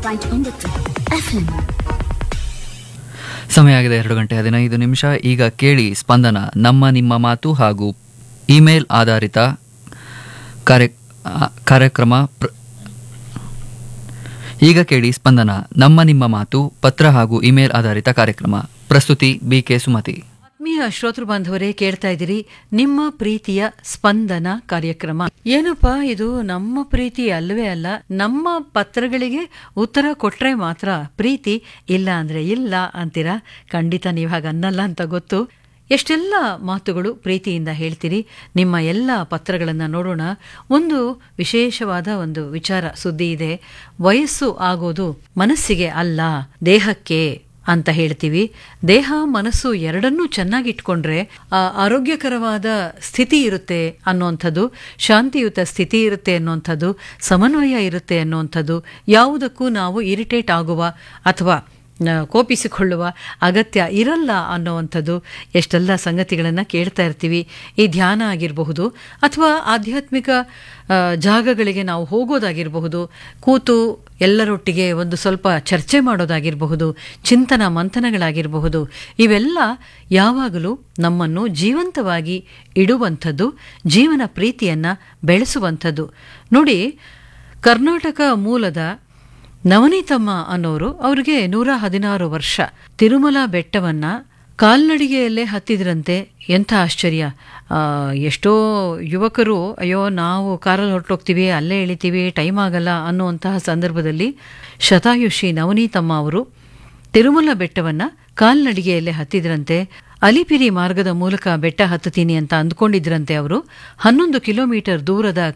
point ಒಂಬತ್ತು FM ಸಮಯ ಆಗಿದೆ ಎರಡು ಗಂಟೆ ಹದಿನೈದು ನಿಮಿಷ ಈಗ ಕೇಳಿ ಸ್ಪಂದನ ನಮ್ಮ ನಿಮ್ಮ ಮಾತು ಹಾಗೂ ಇಮೇಲ್ ಆಧಾರಿತ ಕಾರ್ಯ ಆ, ಕಾರ್ಯಕ್ರಮ ಪ್ರ- ಈಗ ಕೇಳಿ ಸ್ಪಂದನ ನಮ್ಮ ನಿಮ್ಮ ಮಾತು ಪತ್ರ ಹಾಗೂ ಇಮೇಲ್ ಆಧಾರಿತ ಕಾರ್ಯಕ್ರಮ ಪ್ರಸ್ತುತಿ ಬಿ ಕೆ ಸುಮತಿ ಆತ್ಮೀಯ ಶ್ರೋತೃ ಬಾಂಧವರೇ ಕೇಳ್ತಾ ಇದ್ದೀರಿ ನಿಮ್ಮ ಪ್ರೀತಿಯ ಸ್ಪಂದನ ಕಾರ್ಯಕ್ರಮ ಏನಪ್ಪಾ ಇದು ನಮ್ಮ ಪ್ರೀತಿ ಅಲ್ಲವೇ ಅಲ್ಲ ನಮ್ಮ ಪತ್ರಗಳಿಗೆ ಉತ್ತರ ಕೊಟ್ರೆ ಮಾತ್ರ ಪ್ರೀತಿ ಇಲ್ಲ ಅಂದ್ರೆ ಇಲ್ಲ ಅಂತೀರಾ ಖಂಡಿತ ನೀವು ಹಾಗೆ ಅನ್ನಲ್ಲ ಅಂತ ಗೊತ್ತು ಎಷ್ಟೆಲ್ಲ ಮಾತುಗಳು ಪ್ರೀತಿಯಿಂದ ಹೇಳ್ತೀರಿ ನಿಮ್ಮ ಎಲ್ಲ ಪತ್ರಗಳನ್ನು ನೋಡೋಣ ಒಂದು ವಿಶೇಷವಾದ ಒಂದು ವಿಚಾರ ಸುದ್ದಿ ಇದೆ ವಯಸ್ಸು ಆಗೋದು ಮನಸ್ಸಿಗೆ ಅಲ್ಲ ದೇಹಕ್ಕೆ ಅಂತ ಹೇಳ್ತೀವಿ ದೇಹ ಮನಸ್ಸು ಎರಡನ್ನೂ ಚೆನ್ನಾಗಿಟ್ಕೊಂಡ್ರೆ ಆ, ಆರೋಗ್ಯಕರವಾದ ಸ್ಥಿತಿ ಇರುತ್ತೆ ಅನ್ನುವಂಥದ್ದು ಶಾಂತಿಯುತ ಸ್ಥಿತಿ ಇರುತ್ತೆ ಅನ್ನುವಂಥದ್ದು ಸಮನ್ವಯ ಇರುತ್ತೆ ಅನ್ನುವಂಥದ್ದು ಯಾವುದಕ್ಕೂ ನಾವು ಇರಿಟೇಟ್ ಆಗುವ ಅಥವಾ ನ- ಕೋಪಿಸಿಕೊಳ್ಳುವ ಅಗತ್ಯ ಇರಲ್ಲ ಅನ್ನುವಂಥದ್ದು ಎಷ್ಟೆಲ್ಲ ಸಂಗತಿಗಳನ್ನು ಕೇಳ್ತಾ ಇರ್ತೀವಿ ಈ ಧ್ಯಾನ ಆಗಿರಬಹುದು ಅಥವಾ ಆಧ್ಯಾತ್ಮಿಕ ಆ, ಜಾಗಗಳಿಗೆ ನಾವು ಹೋಗೋದಾಗಿರಬಹುದು ಕೂತು ಎಲ್ಲರೊಟ್ಟಿಗೆ ಒಂದು ಸ್ವಲ್ಪ ಚರ್ಚೆ ಮಾಡೋದಾಗಿರಬಹುದು ಚಿಂತನ ಮಂಥನಗಳಾಗಿರಬಹುದು ಇವೆಲ್ಲ ಯಾವಾಗಲೂ ನಮ್ಮನ್ನು ಜೀವಂತವಾಗಿ ಇಡುವಂಥದ್ದು ಜೀವನ ಪ್ರೀತಿಯನ್ನು ಬೆಳೆಸುವಂಥದ್ದು ನೋಡಿ ಕರ್ನಾಟಕ ಮೂಲದ ನವನೀತಮ್ಮ ಅನ್ನೋರು ಅವ್ರಿಗೆ ನೂರ ಹದಿನಾರು ವರ್ಷ ತಿರುಮಲ ಬೆಟ್ಟವನ್ನ ಕಾಲ್ನಡಿಗೆಯಲ್ಲೇ ಹತ್ತಿದ್ರಂತೆ ಎಂಥ ಆಶ್ಚರ್ಯ ಆ, ಎಷ್ಟೋ ಯುವಕರು ಅಯ್ಯೋ ನಾವು ಕಾರಲ್ಲಿ ಹೊರಟೋಗ್ತೀವಿ ಅಲ್ಲೇ ಇಳಿತೀವಿ ಟೈಮ್ ಆಗಲ್ಲ ಅನ್ನುವಂತಹ ಸಂದರ್ಭದಲ್ಲಿ ಶತಾಯುಷಿ ನವನೀತಮ್ಮ ಅವರು ತಿರುಮಲ ಬೆಟ್ಟವನ್ನ ಕಾಲ್ನಡಿಗೆಯಲ್ಲೇ ಹತ್ತಿದ್ರಂತೆ ಅಲಿಪಿರಿ ಮಾರ್ಗದ ಮೂಲಕ ಬೆಟ್ಟ ಹತ್ತುತ್ತೀನಿ ಅಂತ ಅಂದ್ಕೊಂಡಿದ್ರಂತೆ ಅವರು ಹನ್ನೊಂದು ಕಿಲೋಮೀಟರ್ ದೂರದ